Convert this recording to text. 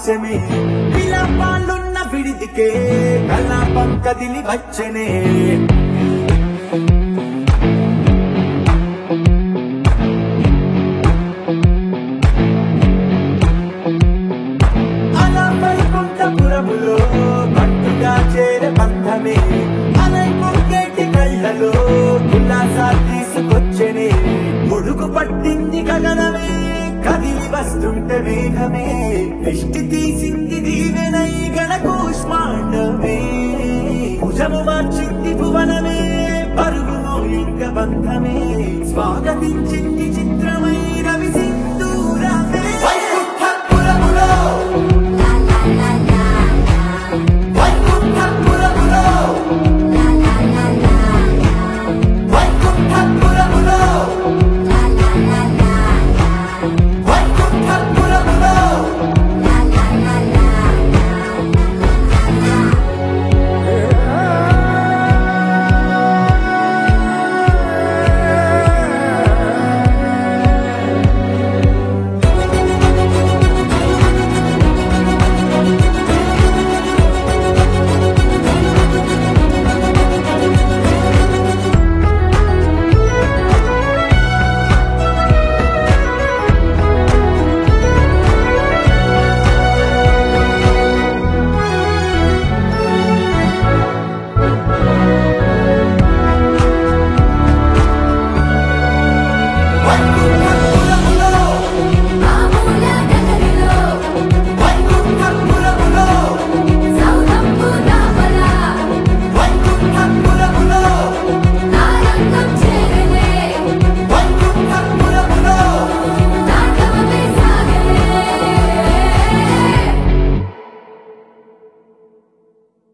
హాస్యమే విలాపాలున్న విడిదికే కలాపం కదిలి వచ్చనే అలా వైకుంఠపురములో పట్టుగా చేరే బంధమే అలై పొంగేటి కళ్ళలో ఉల్లాసా తీసుకొచ్చనే ముడుగు పట్టింది గగనమే కదిలి వస్తుంటే వేగమే దృష్టి తీసింది దీవెనై గణకూష్మాండమే భుజము మార్చింది భువనమే పరుగును ఇంక బంధమే స్వాగతించింది చిత్ర